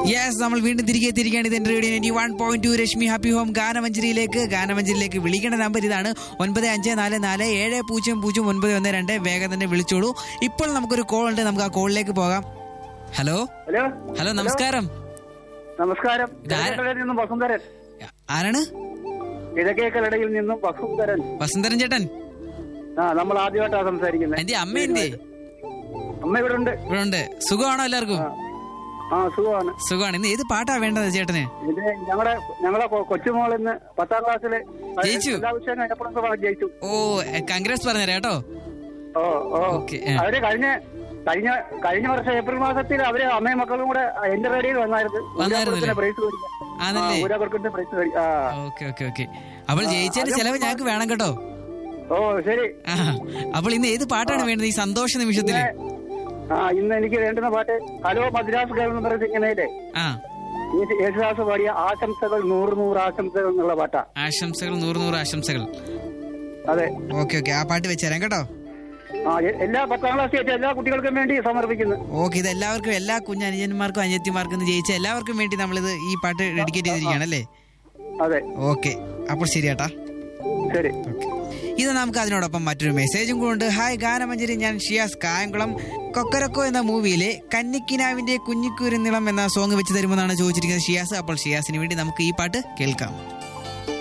Yes നമ്മൾ വീണ്ടും തിരികെ തിരികെയാണ് ഇത് എന്റെ radio one point two Rashmi happy home ഗാനമഞ്ജരിയിലേക്ക് ഗാനമഞ്ജരിയിലേക്ക് വിളിക്കേണ്ട നമ്പർ ഇതാണ് ഒൻപത് അഞ്ച് നാല് നാല് ഏഴ് പൂജ്യം പൂജ്യം ഒൻപത് ഒന്ന് രണ്ട് വേഗം തന്നെ വിളിച്ചോളൂ ഇപ്പോൾ നമുക്കൊരു കോൾ ഉണ്ട് നമുക്ക് ആ കോളിലേക്ക് പോകാം ഹലോ ഹലോ ഹലോ നമസ്കാരം നമസ്കാരം ഇതാരാ? കിഴക്കേക്കലടയിൽ നിന്നും വസുന്ധരൻ ആരാണ് കിഴക്കേക്കലടയിൽ നിന്നും വസുന്ധരൻ വസന്തരൻ ചേട്ടൻ ആ നമ്മൾ ആദ്യമായിട്ടാണ് സംസാരിക്കുന്നത് എന്റെ അമ്മ എന്തേ അമ്മ ഇവിടെ ഉണ്ട് ഇവിടെ ഉണ്ട് സുഖമാണോ എല്ലാവർക്കും ആ സുഖമാണ് സുഖമാണ് ഇന്ന് ഏത് പാട്ടാ വേണ്ടത് ചേട്ടന് ഇത് ഞങ്ങളുടെ ഞങ്ങളെ കൊ- കൊച്ചുമോൾ ഇന്ന് പത്താം ക്ലാസ്സില് ജയിച്ചു? എല്ലാ വിഷയം കഴിഞ്ഞപ്പോഴും ജയിച്ചു ഓ കൺഗ്രസ് പറഞ്ഞുതരാം കേട്ടോ ഓ ഓ ഓക്കെ, ആ. അവര് കഴിഞ്ഞ കഴിഞ്ഞ കഴിഞ്ഞ വർഷം ഏപ്രിൽ മാസത്തിൽ അവര് അമ്മയും മക്കളും കൂടെ എന്റെ റേഡിയോയിൽ വന്നായിരുന്നു വന്നായിരുന്നല്ലേ? പ്രൈസ് മേടിക്കാൻ ആണല്ലേ ഊരാക്കുറത്തിന്റെ പ്രൈസ് മേടി- ആ ഓക്കെ ഓക്കെ ഓക്കെ അപ്പോൾ ജയിച്ചതിന്റെ ചെലവ് ഞങ്ങൾക്ക് വേണം കേട്ടോ ഓ ശരി ആ, അപ്പോൾ ഇന്ന് ഏത് പാട്ടാണ് വേണ്ടത് ഈ സന്തോഷ നിമിഷത്തില് ആ ഇന്ന് എനിക്ക് വേണ്ടുന്ന പാട്ട് ഹലോ മദ്രാസ് ഗേൾ എന്ന് പറയുന്ന സിനിമയിലെ ആ ഈ യേശുദാസ് പാടിയ ആശംസകൾ നൂറ് നൂറ് ആശംസകൾ എന്നുള്ള പാട്ടാ ആശംസകൾ നൂറ് നൂറ് ആശംസകൾ അതെ ഓക്കെ ഓക്കെ ആ പാട്ട് വെച്ചുതരാം കേട്ടോ ആ എ- എല്ലാ പത്താം ക്ലാസ് ജയിച്ച എല്ലാ കുട്ടികൾക്കും വേണ്ടി സമർപ്പിക്കുന്നു ഓക്കെ ഇത് എല്ലാവർക്കും എല്ലാ കുഞ്ഞനുജന്മാർക്കും അനിയത്തിമാർക്കും ഇന്ന് ജയിച്ച എല്ലാവർക്കും വേണ്ടി നമ്മളിത് ഈ പാട്ട് ഡെഡിക്കേറ്റ് ചെയ്തിരിക്കുകയാണ് അല്ലേ അതെ ഓക്കെ അപ്പോൾ ശരി ചേട്ടാ ശരി ഓക്കെ ഇത് നമുക്ക് അതിനോടൊപ്പം മറ്റൊരു മെസ്സേജും കൂടെ ഹായ് ഗാനമഞ്ജരി ഞാൻ ഷിയാസ് കായംകുളം കൊക്കരക്കോ എന്ന മൂവിയിലെ കന്നിക്കിനാവിന്റെ കുഞ്ഞിക്കൂരുന്നിളം എന്ന സോങ് വെച്ച് തരുമെന്നാണ് ചോദിച്ചിരിക്കുന്നത് ഷിയാസ് അപ്പോൾ ഷിയാസിന് വേണ്ടി നമുക്ക് ഈ പാട്ട് കേൾക്കാം